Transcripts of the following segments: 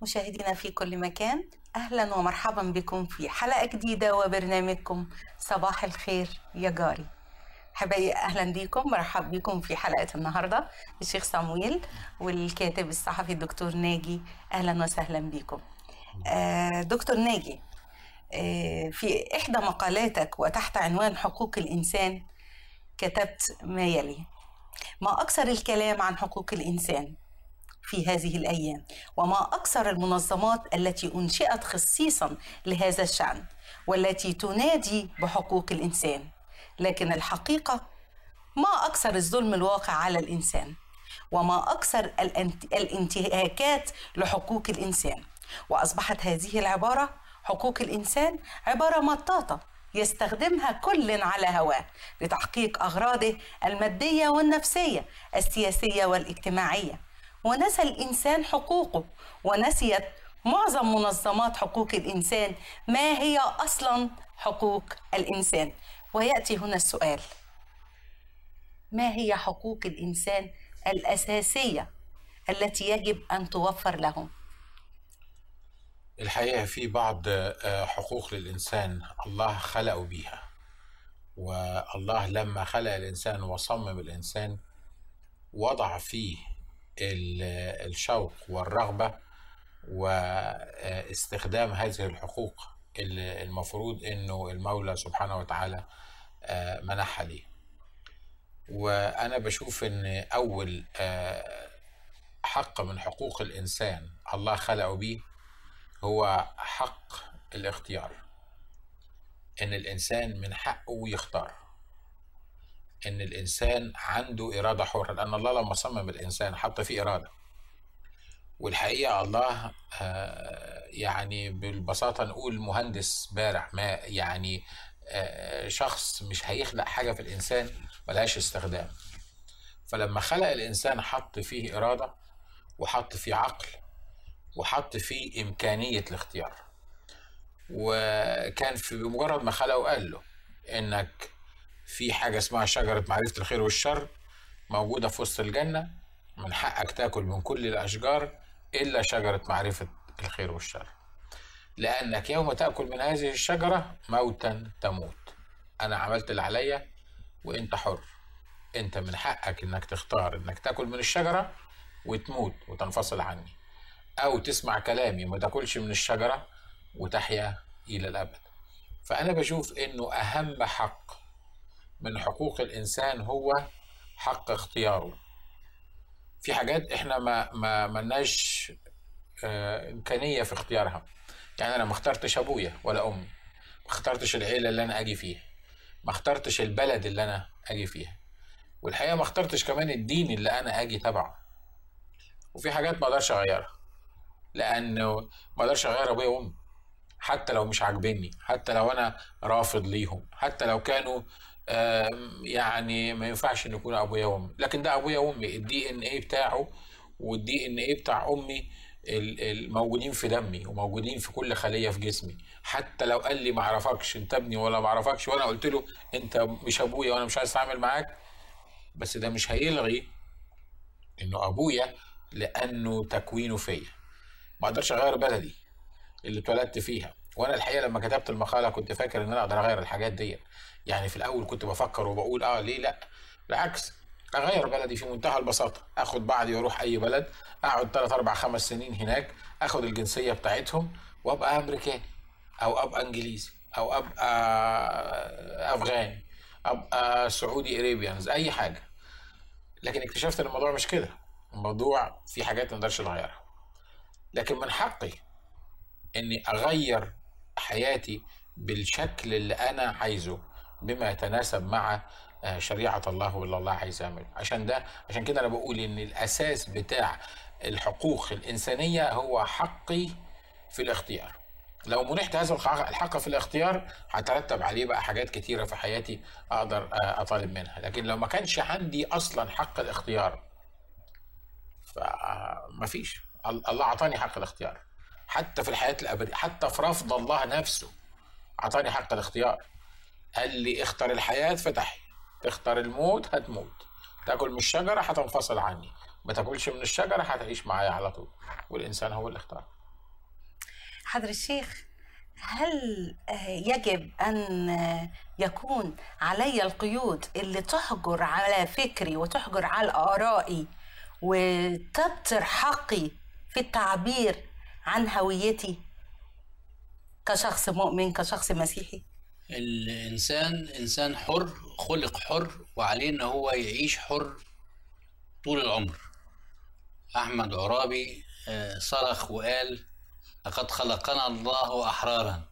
مشاهدينا في كل مكان اهلا ومرحبا بكم في حلقه جديده وبرنامجكم صباح الخير يا جاري حبايبي اهلا بيكم مرحب بكم في حلقه النهارده الشيخ صمويل والكاتب الصحفي الدكتور ناجي اهلا وسهلا بكم آه دكتور ناجي آه في احدى مقالاتك وتحت عنوان حقوق الانسان كتبت ما يلي ما اكثر الكلام عن حقوق الانسان في هذه الايام وما اكثر المنظمات التي انشئت خصيصا لهذا الشان والتي تنادي بحقوق الانسان لكن الحقيقه ما اكثر الظلم الواقع على الانسان وما اكثر الانتهاكات لحقوق الانسان واصبحت هذه العباره حقوق الانسان عباره مطاطه يستخدمها كل على هواه لتحقيق اغراضه الماديه والنفسيه السياسيه والاجتماعيه ونسى الانسان حقوقه ونسيت معظم منظمات حقوق الانسان ما هي اصلا حقوق الانسان وياتي هنا السؤال ما هي حقوق الانسان الاساسيه التي يجب ان توفر لهم الحقيقه في بعض حقوق للانسان الله خلقه بيها والله لما خلق الانسان وصمم الانسان وضع فيه الشوق والرغبه واستخدام هذه الحقوق اللي المفروض انه المولى سبحانه وتعالى منحها ليه وانا بشوف ان اول حق من حقوق الانسان الله خلقه بيه هو حق الاختيار ان الانسان من حقه يختار ان الانسان عنده اراده حره لان الله لما صمم الانسان حط فيه اراده والحقيقه الله يعني بالبساطه نقول مهندس بارع ما يعني شخص مش هيخلق حاجه في الانسان ملهاش استخدام فلما خلق الانسان حط فيه اراده وحط فيه عقل وحط فيه امكانيه الاختيار وكان في بمجرد ما خلقه قال له انك في حاجه اسمها شجره معرفه الخير والشر موجوده في وسط الجنه من حقك تاكل من كل الاشجار الا شجره معرفه الخير والشر لانك يوم تاكل من هذه الشجره موتا تموت انا عملت اللي عليا وانت حر انت من حقك انك تختار انك تاكل من الشجره وتموت وتنفصل عني او تسمع كلامي وما تاكلش من الشجره وتحيا الى الابد فانا بشوف انه اهم حق من حقوق الانسان هو حق اختياره في حاجات احنا ما ما ملناش اه امكانيه في اختيارها يعني انا ما اخترتش ابويا ولا امي ما اخترتش العيله اللي انا اجي فيها ما اخترتش البلد اللي انا اجي فيها والحقيقه ما اخترتش كمان الدين اللي انا اجي تبعه وفي حاجات ما اقدرش اغيرها لانه ما اقدرش اغير ابويا وامي حتى لو مش عاجبني حتى لو انا رافض ليهم حتى لو كانوا يعني ما ينفعش ان يكون ابويا وامي لكن ده ابويا وامي الدي ان ايه بتاعه والدي ان ايه بتاع امي الموجودين في دمي وموجودين في كل خليه في جسمي حتى لو قال لي ما اعرفكش انت ابني ولا ما اعرفكش وانا قلت له انت مش ابويا وانا مش عايز اتعامل معاك بس ده مش هيلغي انه ابويا لانه تكوينه فيا ما اقدرش اغير بلدي اللي اتولدت فيها وانا الحقيقه لما كتبت المقاله كنت فاكر ان انا اقدر اغير الحاجات دي يعني في الاول كنت بفكر وبقول اه ليه لا بالعكس اغير بلدي في منتهى البساطه اخد بعضي واروح اي بلد اقعد 3 4 5 سنين هناك اخد الجنسيه بتاعتهم وابقى امريكاني او ابقى انجليزي او ابقى افغاني ابقى سعودي اريبيانز اي حاجه لكن اكتشفت ان الموضوع مش كده الموضوع في حاجات ما اقدرش اغيرها لكن من حقي اني اغير حياتي بالشكل اللي انا عايزه بما يتناسب مع شريعة الله واللي الله عايز يعمله عشان ده عشان كده أنا بقول إن الأساس بتاع الحقوق الإنسانية هو حقي في الاختيار لو منحت هذا الحق في الاختيار هترتب عليه بقى حاجات كتيرة في حياتي أقدر أطالب منها لكن لو ما كانش عندي أصلا حق الاختيار فمفيش الله أعطاني حق الاختيار حتى في الحياة الأبدية حتى في رفض الله نفسه أعطاني حق الاختيار قال لي اختر الحياة فتحي تختار الموت هتموت تاكل من الشجرة هتنفصل عني ما تاكلش من الشجرة هتعيش معايا على طول والإنسان هو اللي اختار حضر الشيخ هل آه، يجب أن آه، يكون علي القيود اللي تحجر على فكري وتحجر على آرائي وتبتر حقي في التعبير عن هويتي كشخص مؤمن كشخص مسيحي الإنسان إنسان حر خلق حر وعليه إن هو يعيش حر طول العمر أحمد عرابي آه، صرخ وقال لقد خلقنا الله أحرارا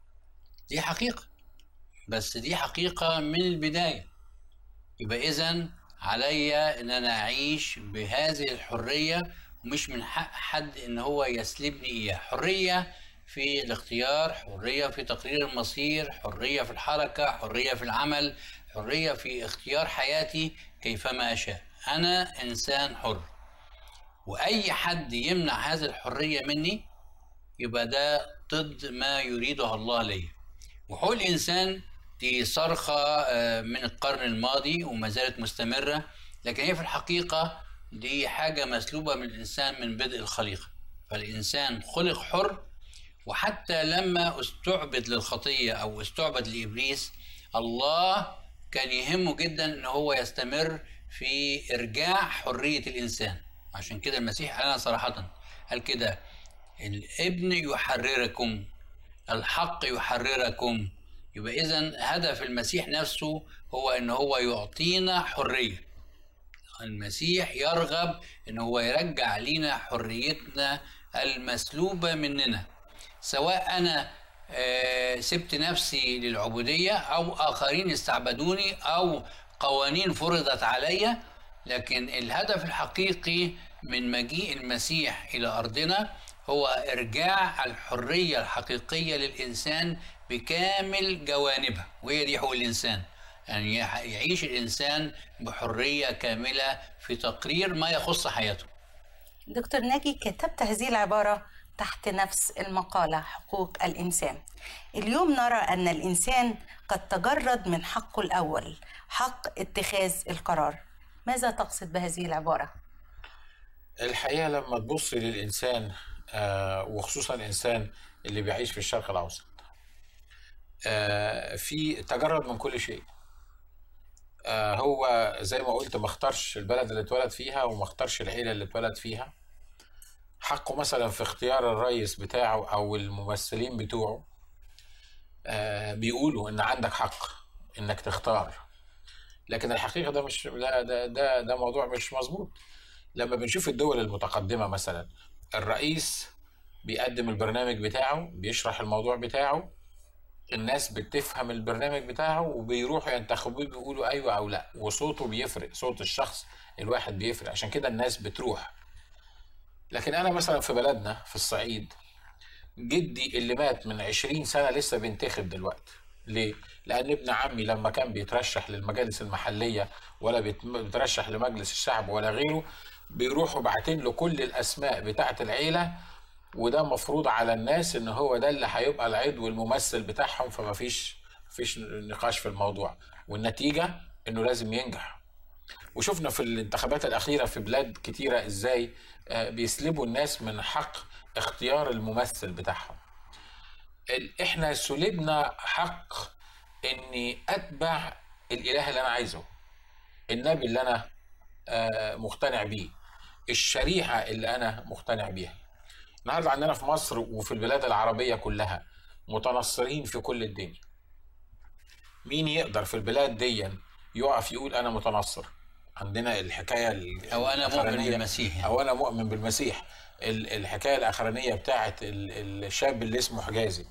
دي حقيقة بس دي حقيقة من البداية يبقى إذا عليا إن أنا أعيش بهذه الحرية ومش من حق حد إن هو يسلبني إياه حرية في الاختيار حرية في تقرير المصير حرية في الحركة حرية في العمل حرية في اختيار حياتي كيفما أشاء أنا إنسان حر وأي حد يمنع هذه الحرية مني يبقى ده ضد ما يريده الله لي وحقوق الإنسان دي صرخة آه، من القرن الماضي وما زالت مستمرة لكن هي في الحقيقة دي حاجة مسلوبة من الإنسان من بدء الخليقة فالإنسان خلق حر وحتى لما استعبد للخطية أو استعبد لإبليس الله كان يهمه جدا أن هو يستمر في إرجاع حرية الإنسان عشان كده المسيح قالنا صراحة قال كده الابن يحرركم الحق يحرركم يبقى إذا هدف المسيح نفسه هو أن هو يعطينا حرية المسيح يرغب أن هو يرجع لنا حريتنا المسلوبة مننا سواء أنا آه، سبت نفسي للعبودية أو آخرين استعبدوني أو قوانين فرضت علي لكن الهدف الحقيقي من مجيء المسيح إلى أرضنا هو إرجاع الحرية الحقيقية للإنسان بكامل جوانبها وهي دي حقوق الإنسان يعني يعيش الإنسان بحرية كاملة في تقرير ما يخص حياته دكتور ناجي كتبت هذه العبارة تحت نفس المقالة حقوق الإنسان اليوم نرى أن الإنسان قد تجرد من حقه الأول حق اتخاذ القرار ماذا تقصد بهذه العبارة؟ الحقيقة لما تبص للإنسان آه، وخصوصا الإنسان اللي بيعيش في الشرق الأوسط آه، في تجرد من كل شيء آه، هو زي ما قلت ما اختارش البلد اللي اتولد فيها وما اختارش العيلة اللي اتولد فيها حقه مثلا في اختيار الرئيس بتاعه او الممثلين بتوعه آه، بيقولوا ان عندك حق انك تختار لكن الحقيقه ده مش ده ده ده, ده موضوع مش مظبوط لما بنشوف الدول المتقدمه مثلا الرئيس بيقدم البرنامج بتاعه بيشرح الموضوع بتاعه الناس بتفهم البرنامج بتاعه وبيروحوا ينتخبوه بيقولوا ايوه او لا وصوته بيفرق صوت الشخص الواحد بيفرق عشان كده الناس بتروح لكن انا مثلا في بلدنا في الصعيد جدي اللي مات من 20 سنه لسه بينتخب دلوقتي ليه؟ لأن ابن عمي لما كان بيترشح للمجالس المحلية ولا بيترشح لمجلس الشعب ولا غيره بيروحوا باعتين له كل الأسماء بتاعة العيلة وده مفروض على الناس إن هو ده اللي هيبقى العضو الممثل بتاعهم فما فيش فيش نقاش في الموضوع والنتيجة إنه لازم ينجح وشفنا في الانتخابات الأخيرة في بلاد كتيرة إزاي آه، بيسلبوا الناس من حق اختيار الممثل بتاعهم احنا سلبنا حق اني اتبع الاله اللي انا عايزه النبي اللي انا آه، مقتنع بيه الشريعه اللي انا مقتنع بيها النهارده عندنا في مصر وفي البلاد العربيه كلها متنصرين في كل الدنيا مين يقدر في البلاد دي يقف يقول انا متنصر عندنا الحكايه او انا مؤمن بالمسيح يعني. او انا مؤمن بالمسيح الحكايه الاخرانيه بتاعت الشاب اللي اسمه حجازي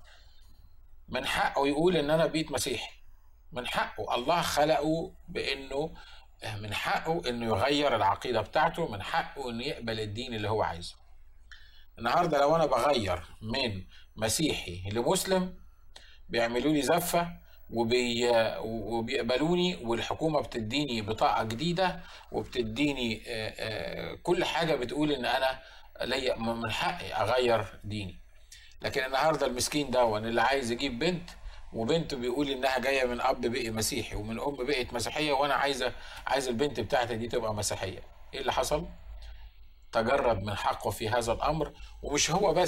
من حقه يقول ان انا بيت مسيحي من حقه الله خلقه بانه من حقه انه يغير العقيده بتاعته من حقه انه يقبل الدين اللي هو عايزه النهارده لو انا بغير من مسيحي لمسلم بيعملوا لي زفه وبي وبيقبلوني والحكومه بتديني بطاقه جديده وبتديني آه، آه، كل حاجه بتقول ان انا ليا من حقي اغير ديني لكن النهارده المسكين ده اللي عايز يجيب بنت وبنته بيقول انها جايه من اب بقي مسيحي ومن ام بقت مسيحيه وانا عايزه عايز البنت بتاعتي دي تبقى مسيحيه ايه اللي حصل تجرد من حقه في هذا الامر ومش هو بس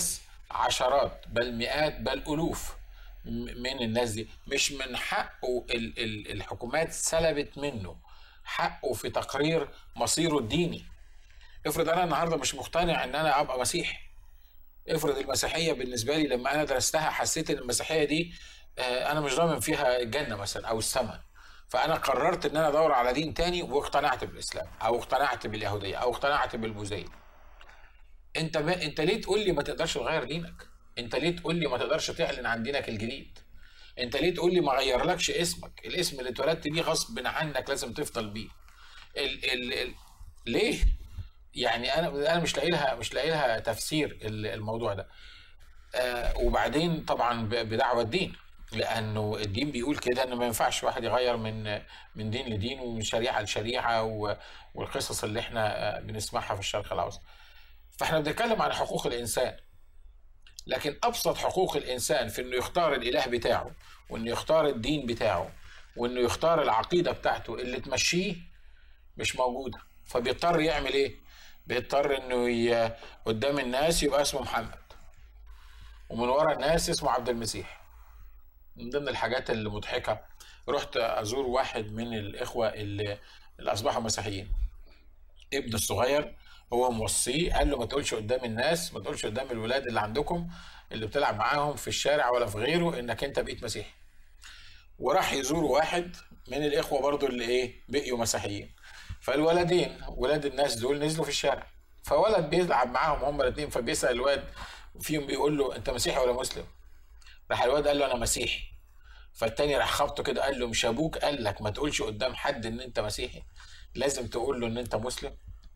عشرات بل مئات بل ألوف م- من الناس دي مش من حقه ال- ال- الحكومات سلبت منه حقه في تقرير مصيره الديني افرض انا النهارده مش مقتنع ان انا ابقى مسيحي افرض المسيحيه بالنسبه لي لما انا درستها حسيت ان المسيحيه دي آه، انا مش ضامن فيها الجنه مثلا او السماء فانا قررت ان انا ادور على دين تاني واقتنعت بالاسلام او اقتنعت باليهوديه او اقتنعت بالبوذيه انت ما انت ليه تقول لي ما تقدرش تغير دينك انت ليه تقول لي ما تقدرش تعلن عن دينك الجديد انت ليه تقول لي ما غيرلكش اسمك الاسم اللي اتولدت بيه غصب عنك لازم تفضل بيه ال ال ال ليه يعني انا انا مش لاقي لها مش لاقي لها تفسير ال- الموضوع ده آه وبعدين طبعا ب- بدعوه الدين لانه الدين بيقول كده ان ما ينفعش واحد يغير من من دين لدين ومن شريعه لشريعه و- والقصص اللي احنا آه، بنسمعها في الشرق الاوسط فاحنا بنتكلم عن حقوق الانسان لكن ابسط حقوق الانسان في انه يختار الاله بتاعه وانه يختار الدين بتاعه وانه يختار العقيده بتاعته اللي تمشيه مش موجوده فبيضطر يعمل ايه بيضطر انه ي... قدام الناس يبقى اسمه محمد ومن ورا الناس اسمه عبد المسيح من ضمن الحاجات المضحكه رحت ازور واحد من الاخوه اللي, اللي اصبحوا مسيحيين ابنه الصغير هو موصيه قال له ما تقولش قدام الناس ما تقولش قدام الولاد اللي عندكم اللي بتلعب معاهم في الشارع ولا في غيره انك انت بقيت مسيحي وراح يزور واحد من الاخوه برضو اللي ايه بقيوا مسيحيين فالولدين ولاد الناس دول نزلوا في الشارع فولد بيلعب معاهم هما الاثنين فبيسال الواد فيهم بيقول له انت مسيحي ولا مسلم راح الواد قال له انا مسيحي فالتاني راح خبطه كده قال له مش ابوك قال لك ما تقولش قدام حد ان انت مسيحي لازم تقول له ان انت مسلم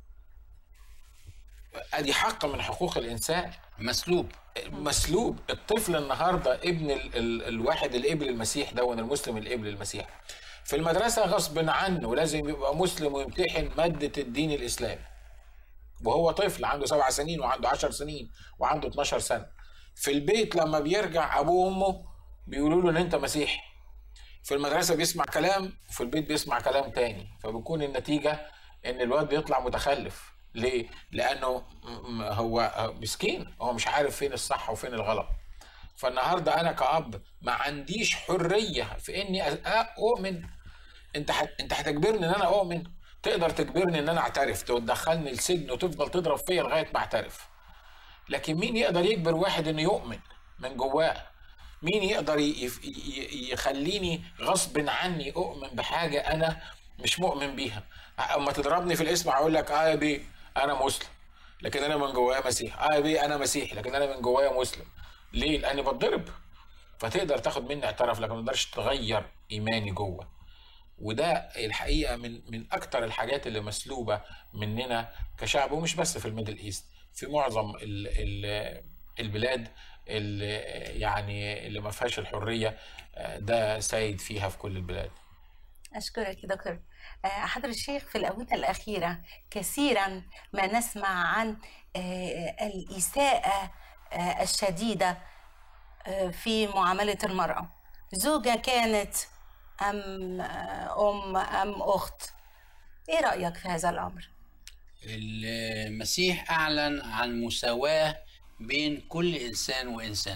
ادي حق من حقوق الانسان مسلوب مسلوب الطفل النهارده ابن ال ال الواحد اللي قبل المسيح ده المسلم اللي قبل المسيح في المدرسه غصب عنه لازم يبقى مسلم ويمتحن ماده الدين الاسلامي وهو طفل عنده سبع سنين وعنده عشر سنين وعنده 12 سنه في البيت لما بيرجع ابوه وامه بيقولوا له ان انت مسيحي في المدرسه بيسمع كلام وفي البيت بيسمع كلام تاني فبتكون النتيجه ان الواد بيطلع متخلف ليه؟ لانه م- م- هو مسكين هو مش عارف فين الصح وفين الغلط فالنهارده انا كأب ما عنديش حريه في اني أ- اؤمن انت حت... انت هتجبرني ان انا اؤمن تقدر تجبرني ان انا اعترف تدخلني السجن وتفضل تضرب فيا لغايه ما اعترف لكن مين يقدر يجبر واحد انه يؤمن من جواه مين يقدر ي- يف- ي- يخليني غصب عني اؤمن بحاجه انا مش مؤمن بيها اما تضربني في الاسم اقول لك اه يا بيه انا مسلم لكن انا من جوايا مسيح اه يا بيه انا مسيحي لكن انا من جوايا مسلم ليه لاني بتضرب فتقدر تاخد مني اعتراف لكن ما تقدرش تغير ايماني جوه وده الحقيقه من من اكتر الحاجات اللي مسلوبه مننا كشعب ومش بس في الميدل ايست في معظم ال ال البلاد اللي يعني اللي ما فيهاش الحريه آه، ده سيد فيها في كل البلاد أشكرك يا دكتور آه، حضر الشيخ في الآونة الأخيرة كثيرا ما نسمع عن آه، الإساءة آه، الشديدة آه، في معاملة المرأة زوجة كانت أم آه، أم أم أخت إيه رأيك في هذا الأمر؟ المسيح أعلن عن مساواة بين كل إنسان وإنسان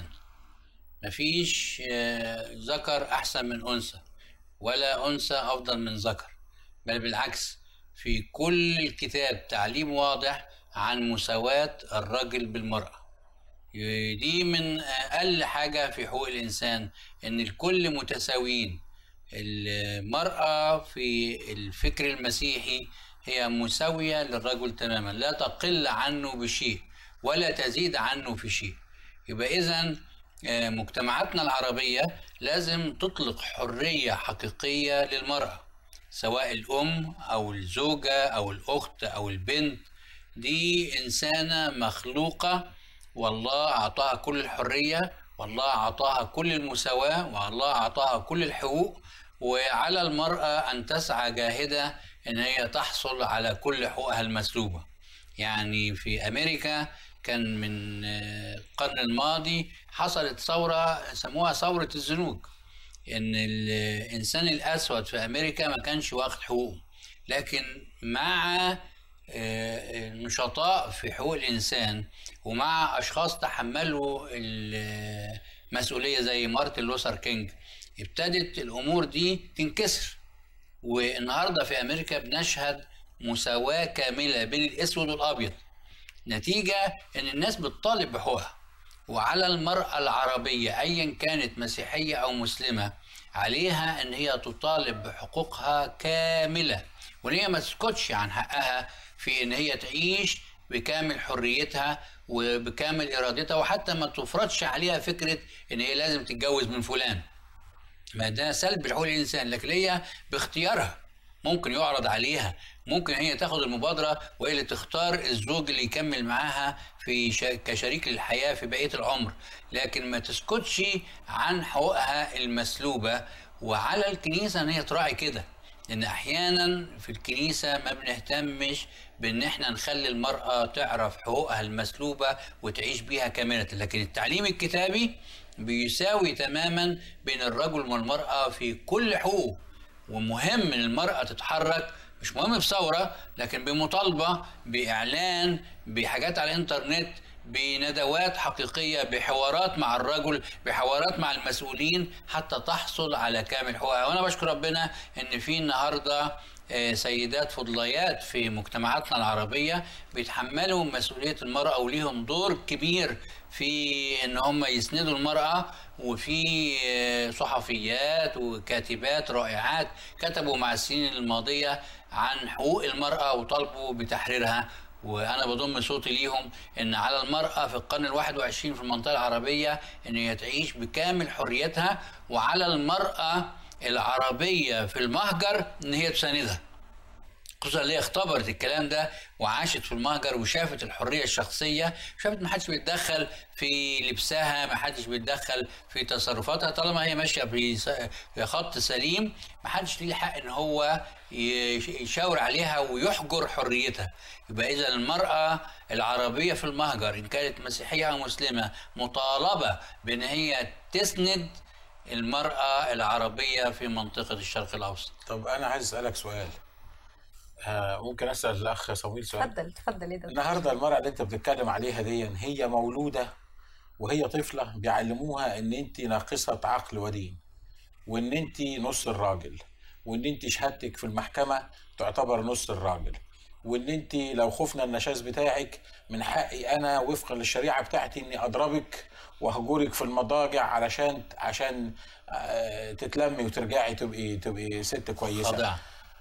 مفيش آه، ذكر أحسن من أنثى ولا أنثى أفضل من ذكر بل بالعكس في كل الكتاب تعليم واضح عن مساواة الرجل بالمرأة دي من أقل حاجة في حقوق الإنسان إن الكل متساويين المرأة في الفكر المسيحي هي مساوية للرجل تماما لا تقل عنه بشيء ولا تزيد عنه في شيء يبقى إذا مجتمعاتنا العربية لازم تطلق حرية حقيقية للمرأة سواء الأم أو الزوجة أو الأخت أو البنت دي إنسانة مخلوقة والله أعطاها كل الحرية والله أعطاها كل المساواة والله أعطاها كل الحقوق وعلى المرأة أن تسعى جاهدة إن هي تحصل على كل حقوقها المسلوبة يعني في أمريكا كان من القرن الماضي حصلت ثورة سموها ثورة الزنوج إن الإنسان الأسود في أمريكا ما كانش واخد حقوقه لكن مع آه، نشطاء في حقوق الإنسان ومع أشخاص تحملوا المسؤولية زي مارتن لوثر كينج ابتدت الأمور دي تنكسر والنهارده في أمريكا بنشهد مساواة كاملة بين الأسود والأبيض نتيجة إن الناس بتطالب بحقوقها وعلى المرأة العربية أيا كانت مسيحية أو مسلمة عليها إن هي تطالب بحقوقها كاملة وإن هي ما تسكتش عن حقها في إن هي تعيش بكامل حريتها وبكامل إرادتها وحتى ما تفرضش عليها فكرة إن هي لازم تتجوز من فلان ما ده سلب حقوق الإنسان لكن هي باختيارها ممكن يعرض عليها ممكن هي تاخد المبادرة وهي اللي تختار الزوج اللي يكمل معاها في شا... كشريك للحياة في بقية العمر لكن ما تسكتش عن حقوقها المسلوبة وعلى الكنيسة ان هي تراعي كده لان احيانا في الكنيسة ما بنهتمش بان احنا نخلي المرأة تعرف حقوقها المسلوبة وتعيش بيها كاملة لكن التعليم الكتابي بيساوي تماما بين الرجل والمرأة في كل حقوق ومهم ان المرأة تتحرك مش مهم بثورة لكن بمطالبة بإعلان بحاجات على الإنترنت بندوات حقيقية بحوارات مع الرجل بحوارات مع المسؤولين حتى تحصل على كامل حقوقها وأنا بشكر ربنا إن في النهاردة آه، سيدات فضليات في مجتمعاتنا العربية بيتحملوا مسؤولية المرأة وليهم دور كبير في ان هم يسندوا المرأة وفي آه، صحفيات وكاتبات رائعات كتبوا مع السنين الماضية عن حقوق المرأة وطالبوا بتحريرها وانا بضم صوتي ليهم ان على المرأة في القرن الواحد وعشرين في المنطقة العربية ان هي تعيش بكامل حريتها وعلى المرأة العربية في المهجر ان هي تساندها خصوصا اللي هي اختبرت الكلام ده وعاشت في المهجر وشافت الحريه الشخصيه شافت ما حدش بيتدخل في لبسها ما حدش بيتدخل في تصرفاتها طالما هي ماشيه في س- في خط سليم ما حدش ليه حق ان هو يش- يشاور عليها ويحجر حريتها يبقى اذا المراه العربيه في المهجر ان كانت مسيحيه او مسلمه مطالبه بان هي تسند المراه العربيه في منطقه الشرق الاوسط طب انا عايز اسالك سؤال آه ممكن اسال الاخ صمويل سؤال اتفضل اتفضل يا دكتور النهارده المرأة اللي انت بتتكلم عليها دي هي مولودة وهي طفلة بيعلموها ان انت ناقصة عقل ودين وان انت نص الراجل وان انت شهادتك في المحكمة تعتبر نص الراجل وان انت لو خفنا النشاز بتاعك من حقي انا وفقا للشريعة بتاعتي اني اضربك وهجورك في المضاجع علشان عشان آه، تتلمي وترجعي تبقي تبقي ست كويسة خاضعه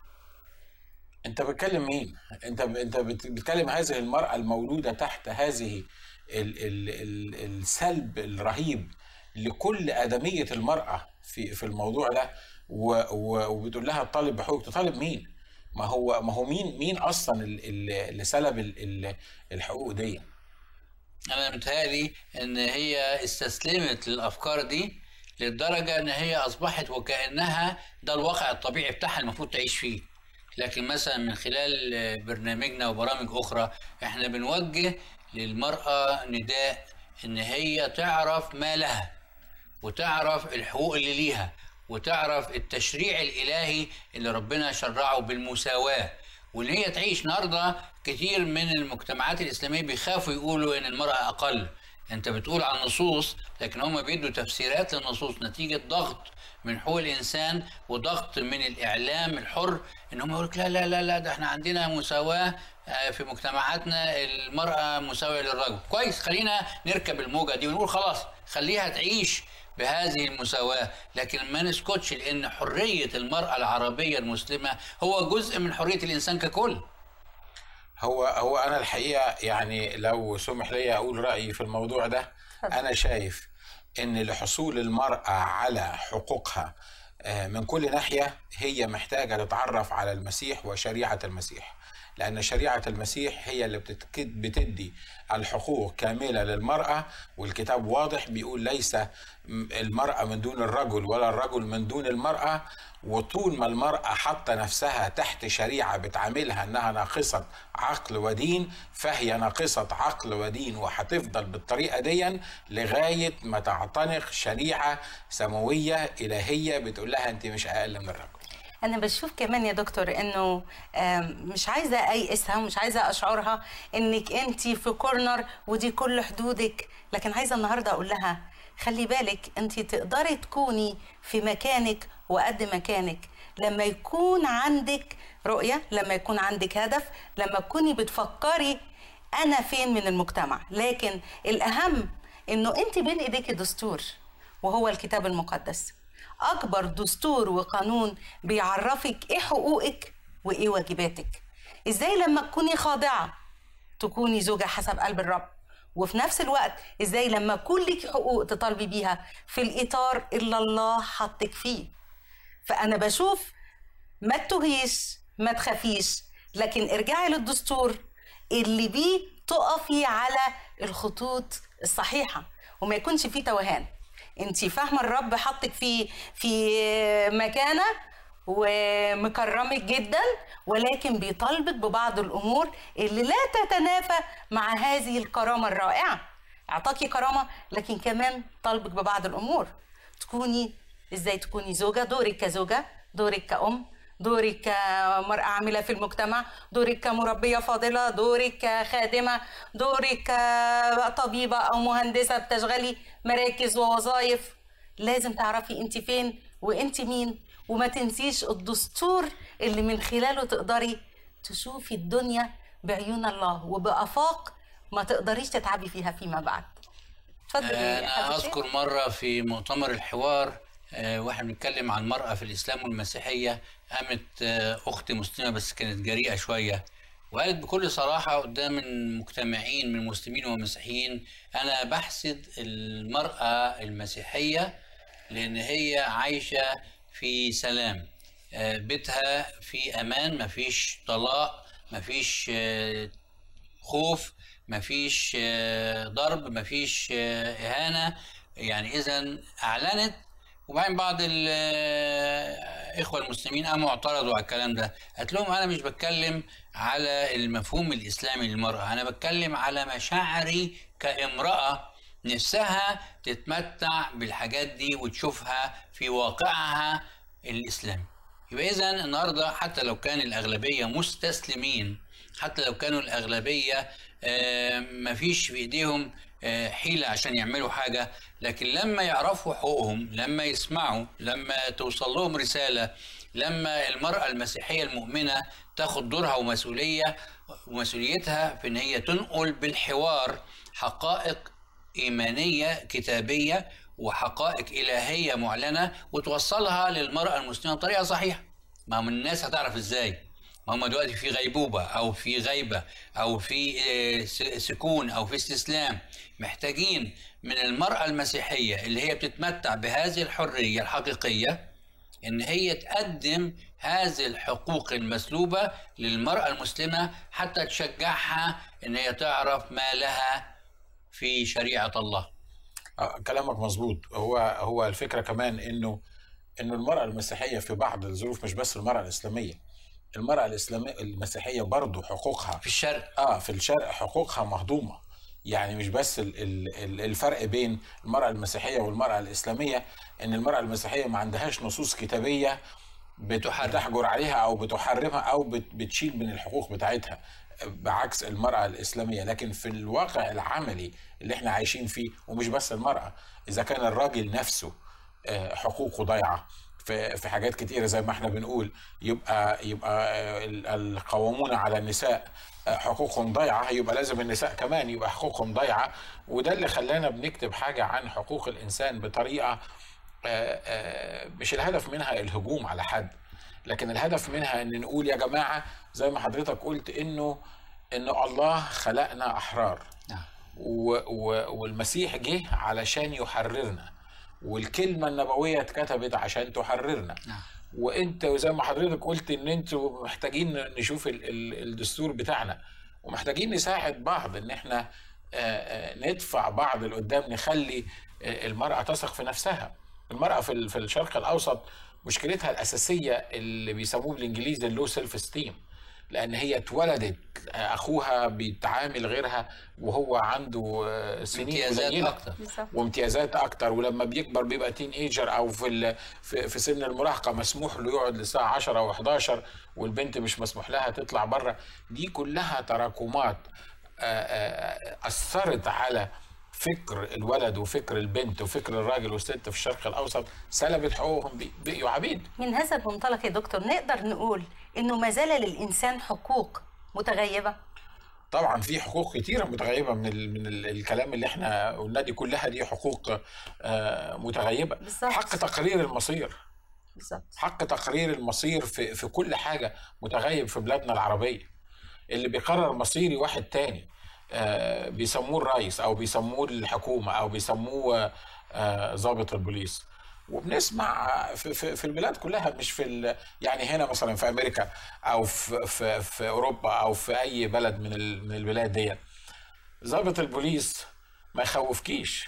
انت بتكلم مين انت انت بت- بتكلم هذه المرأة المولودة تحت هذه ال ال ال السلب الرهيب لكل آدمية المرأة في في الموضوع ده و و وبتقول لها طالب بحقوق تطالب مين ما هو ما هو مين مين اصلا ال- ال- اللي سلب ال- ال- الحقوق دي انا متهيألي ان هي استسلمت للافكار دي للدرجه ان هي اصبحت وكانها ده الواقع الطبيعي بتاعها المفروض تعيش فيه لكن مثلا من خلال برنامجنا وبرامج اخرى احنا بنوجه للمراه نداء ان هي تعرف ما لها وتعرف الحقوق اللي ليها وتعرف التشريع الإلهي اللي ربنا شرعه بالمساواة وإن هي تعيش النهارده كتير من المجتمعات الإسلامية بيخافوا يقولوا إن المرأة أقل أنت بتقول عن نصوص لكن هم بيدوا تفسيرات للنصوص نتيجة ضغط من حقوق الإنسان وضغط من الإعلام الحر إن هم يقولوا لا لا لا لا ده إحنا عندنا مساواة آه، في مجتمعاتنا المرأة مساوية للرجل كويس خلينا نركب الموجة دي ونقول خلاص خليها تعيش بهذه المساواة لكن ما نسكتش لأن حرية المرأة العربية المسلمة هو جزء من حرية الإنسان ككل هو هو انا الحقيقه يعني لو سمح لي اقول رايي في الموضوع ده انا شايف ان لحصول المراه على حقوقها آه، من كل ناحيه هي محتاجه تتعرف على المسيح وشريعه المسيح لان شريعه المسيح هي اللي بتتك- بتدي الحقوق كامله للمراه والكتاب واضح بيقول ليس م- المراه من دون الرجل ولا الرجل من دون المراه وطول ما المرأة حاطة نفسها تحت شريعة بتعاملها انها ناقصة عقل ودين فهي ناقصة عقل ودين وهتفضل بالطريقة دي لغاية ما تعتنق شريعة سماوية إلهية بتقول لها انت مش أقل من الرجل انا بشوف كمان يا دكتور انه آم، مش عايزه ايئسها ومش عايزه اشعرها انك انت في كورنر ودي كل حدودك لكن عايزه النهارده اقول لها خلي بالك انت تقدري تكوني في مكانك وقد مكانك لما يكون عندك رؤيه لما يكون عندك هدف لما تكوني بتفكري انا فين من المجتمع لكن الاهم انه انت بين ايديكي دستور وهو الكتاب المقدس اكبر دستور وقانون بيعرفك ايه حقوقك وايه واجباتك ازاي لما تكوني خاضعه تكوني زوجة حسب قلب الرب وفي نفس الوقت ازاي لما يكون لك حقوق تطالبي بيها في الاطار اللي الله حطك فيه فانا بشوف ما تتوهيش ما تخافيش لكن ارجعي للدستور اللي بيه تقفي على الخطوط الصحيحه وما يكونش فيه توهان انت فاهمه الرب حطك في في مكانه ومكرمك جدا ولكن بيطالبك ببعض الامور اللي لا تتنافى مع هذه الكرامه الرائعه اعطاكي كرامه لكن كمان طالبك ببعض الامور تكوني ازاي تكوني زوجه دورك كزوجه دورك كأم دورك كمرأة عاملة في المجتمع دورك كمربية فاضلة دورك كخادمة دورك كطبيبة أو مهندسة بتشغلي مراكز ووظائف لازم تعرفي انت فين وانت مين وما تنسيش الدستور اللي من خلاله تقدري تشوفي الدنيا بعيون الله وبآفاق ما تقدريش تتعبي فيها فيما بعد اتفضلي يا انا حبيبتي. اذكر مره في مؤتمر الحوار آه، واحنا بنتكلم عن المراه في الاسلام والمسيحيه قامت آه، اختي مسلمه بس كانت جريئه شويه وقالت بكل صراحه قدام المجتمعين من مسلمين ومسيحيين انا بحسد المراه المسيحيه لان هي عايشه في سلام آه، بيتها في امان مفيش طلاق مفيش آه، خوف مفيش آه، ضرب مفيش آه، إهانة يعني إذا أعلنت وبعدين بعض الإخوة المسلمين قاموا اعترضوا على الكلام ده قالت لهم أنا مش بتكلم على المفهوم الإسلامي للمرأة أنا بتكلم على مشاعري كامرأة نفسها تتمتع بالحاجات دي وتشوفها في واقعها الإسلامي يبقى إذا النهاردة حتى لو كان الأغلبية مستسلمين حتى لو كانوا الأغلبية آه، مفيش في إيديهم آه، حيلة عشان يعملوا حاجة لكن لما يعرفوا حقوقهم لما يسمعوا لما توصل لهم رسالة لما المرأة المسيحية المؤمنة تاخد دورها ومسؤولية ومسؤوليتها في إن هي تنقل بالحوار حقائق إيمانية كتابية وحقائق إلهية معلنة وتوصلها للمرأة المسلمة بطريقة صحيحة ما من الناس هتعرف إزاي ما هم دلوقتي في غيبوبة أو في غيبة أو في آه، س- سكون أو في استسلام محتاجين من المرأة المسيحية اللي هي بتتمتع بهذه الحرية الحقيقية إن هي تقدم هذه الحقوق المسلوبة للمرأة المسلمة حتى تشجعها إن هي تعرف ما لها في شريعة الله آه، كلامك مظبوط هو هو الفكره كمان انه انه المراه المسيحيه في بعض الظروف مش بس المراه الاسلاميه المراه الاسلاميه المسيحيه برضه حقوقها في الشرق اه في الشرق حقوقها مهضومه يعني مش بس ال- ال- ال- الفرق بين المرأة المسيحية والمرأة الإسلامية إن المرأة المسيحية ما عندهاش نصوص كتابية بت- بتحرم. بتحجر عليها أو بتحرمها أو بت- بتشيل من الحقوق بتاعتها بعكس المرأة الإسلامية لكن في الواقع العملي اللي احنا عايشين فيه ومش بس المرأة إذا كان الراجل نفسه آه، حقوقه ضايعة في في حاجات كتيرة زي ما احنا بنقول يبقى يبقى آه، ال- القوامون على النساء آه، حقوقهم ضايعة يبقى لازم النساء كمان يبقى حقوقهم ضايعة وده اللي خلانا بنكتب حاجة عن حقوق الإنسان بطريقة آه، آه، مش الهدف منها الهجوم على حد لكن الهدف منها ان نقول يا جماعة زي ما حضرتك قلت انه انه الله خلقنا احرار نعم و و والمسيح جه علشان يحررنا والكلمة النبوية اتكتبت عشان تحررنا نعم وانت زي ما حضرتك قلت ان انتوا محتاجين نشوف ال- ال- الدستور بتاعنا ومحتاجين نساعد بعض ان احنا آه، آه، ندفع بعض لقدام نخلي آه، المرأة تثق في نفسها المرأة في ال- في الشرق الأوسط مشكلتها الأساسية اللي بيسموه بالإنجليزي اللو سيلف ستيم لان هي اتولدت آه، اخوها بيتعامل غيرها وهو عنده آه، سنين امتيازات قليله اكتر بالظبط وامتيازات اكتر ولما بيكبر بيبقى تين ايجر او في ال- في في سن المراهقه مسموح له يقعد للساعه 10 او 11 والبنت مش مسموح لها تطلع بره دي كلها تراكمات آه، آه، اثرت على فكر الولد وفكر البنت وفكر الراجل والست في الشرق الاوسط سلبت حقوقهم بي- بقيوا عبيد من هذا المنطلق يا دكتور نقدر نقول انه ما زال للانسان حقوق متغيبه طبعا في حقوق كتيرة متغيبة من ال من ال الكلام اللي احنا قلناه دي كلها دي حقوق آه، متغيبة بالظبط. حق تقرير المصير بالظبط حق تقرير المصير في في كل حاجه متغيب في بلادنا العربيه اللي بيقرر مصيري واحد تاني آه، بيسموه الرئيس او بيسموه الحكومه او بيسموه آه، ضابط البوليس وبنسمع في, في, في البلاد كلها مش في ال- يعني هنا مثلا في امريكا او في في, في اوروبا او في اي بلد من ال- من البلاد دي ضابط البوليس ما يخوفكيش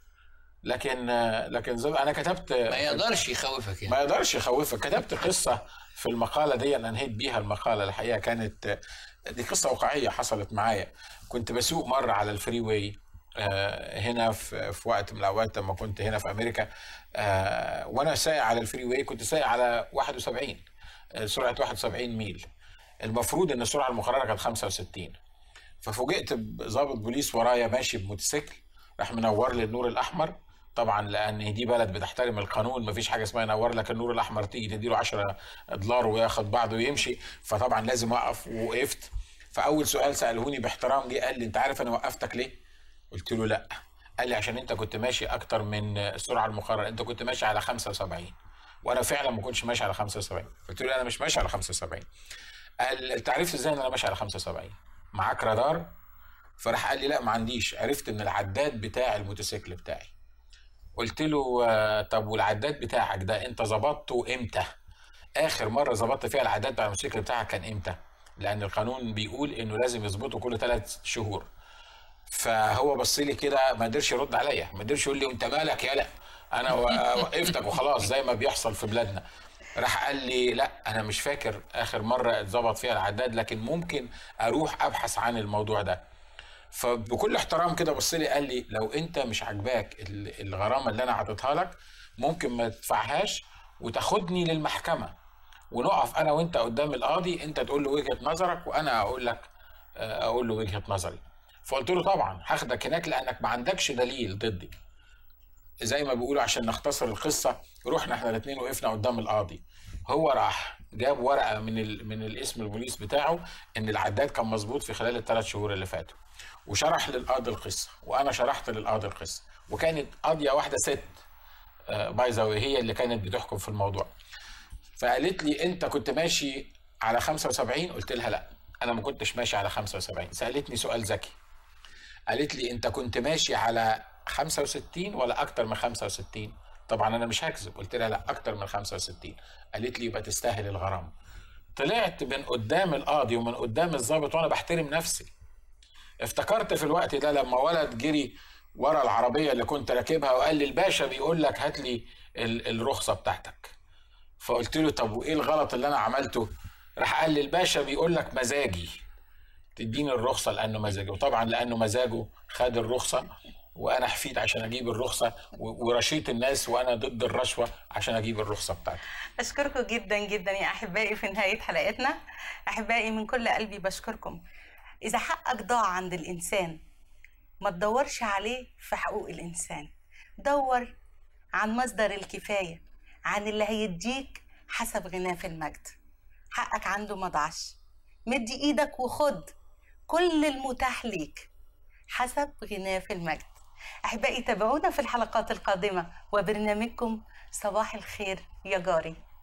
لكن آه، لكن زي- انا كتبت ما يقدرش يخوفك يعني ما يقدرش يخوفك كتبت قصة في المقالة دي أنا انهيت بيها المقالة الحقيقة كانت دي قصة واقعية حصلت معايا كنت بسوق مرة على الفري واي آه، هنا في في وقت من الأوقات لما كنت هنا في أمريكا آه، وأنا سايق على الفري واي كنت سايق على 71 آه، سرعة 71 ميل المفروض إن السرعة المقررة كانت 65 ففوجئت بضابط بوليس ورايا ماشي بموتوسيكل راح منور لي النور الاحمر طبعا لان دي بلد بتحترم القانون مفيش حاجه اسمها ينور لك النور الاحمر تيجي تديله 10 دولار وياخد بعضه ويمشي فطبعا لازم اقف ووقفت فاول سؤال سالهوني باحترام جه قال لي انت عارف انا وقفتك ليه؟ قلت له لا قال لي عشان انت كنت ماشي اكتر من السرعه المقرره انت كنت ماشي على 75 وانا فعلا ما كنتش ماشي على 75 قلت له انا مش ماشي على 75 قال انت عرفت ازاي ان انا ماشي على 75 معاك رادار فراح قال لي لا ما عنديش عرفت من العداد بتاع الموتوسيكل بتاعي قلت له آه، طب والعداد بتاعك ده انت ظبطته امتى اخر مره ظبطت فيها العداد بتاع الموتوسيكل بتاعك كان امتى لان القانون بيقول انه لازم يظبطه كل ثلاث شهور فهو بص لي كده ما قدرش يرد عليا ما قدرش يقول لي انت مالك يا لا انا و- وقفتك وخلاص زي ما بيحصل في بلادنا راح قال لي لا انا مش فاكر اخر مره اتظبط فيها العداد لكن ممكن اروح ابحث عن الموضوع ده فبكل احترام كده بص لي قال لي لو انت مش عاجباك ال- الغرامه اللي انا عطيتها لك ممكن ما تدفعهاش وتاخدني للمحكمه ونقف انا وانت قدام القاضي انت تقول له وجهه نظرك وانا اقول لك آه، اقول له وجهه نظري فقلت له طبعا هاخدك هناك لانك ما عندكش دليل ضدي زي ما بيقولوا عشان نختصر القصه رحنا احنا الاثنين وقفنا قدام القاضي هو راح جاب ورقه من ال... من الاسم البوليس بتاعه ان العداد كان مظبوط في خلال الثلاث شهور اللي فاتوا وشرح للقاضي القصه وانا شرحت للقاضي القصه وكانت قاضيه واحده ست باي ذا هي اللي كانت بتحكم في الموضوع فقالت لي انت كنت ماشي على 75 قلت لها لا انا ما كنتش ماشي على 75 سالتني سؤال ذكي قالت لي انت كنت ماشي على 65 ولا اكتر من 65 طبعا انا مش هكذب قلت لها لا اكتر من 65 قالت لي يبقى تستاهل الغرامه طلعت من قدام القاضي ومن قدام الضابط وانا بحترم نفسي افتكرت في الوقت ده لما ولد جري ورا العربيه اللي كنت راكبها وقال لي الباشا بيقول لك هات لي ال- الرخصه بتاعتك فقلت له طب وايه الغلط اللي انا عملته راح قال لي الباشا بيقول لك مزاجي تديني الرخصه لانه مزاجي وطبعا لانه مزاجه خد الرخصه وانا حفيد عشان اجيب الرخصه و- ورشيت الناس وانا ضد الرشوه عشان اجيب الرخصه بتاعتي أشكركم جدا جدا يا أحبائي في نهاية حلقتنا أحبائي من كل قلبي بشكركم إذا حقك ضاع عند الإنسان ما تدورش عليه في حقوق الإنسان دور عن مصدر الكفاية عن اللي هيديك حسب غناه في المجد حقك عنده ما ضاعش مد إيدك وخد كل المتاح ليك حسب غناه في المجد أحبائي تابعونا في الحلقات القادمة وبرنامجكم صباح الخير يا جاري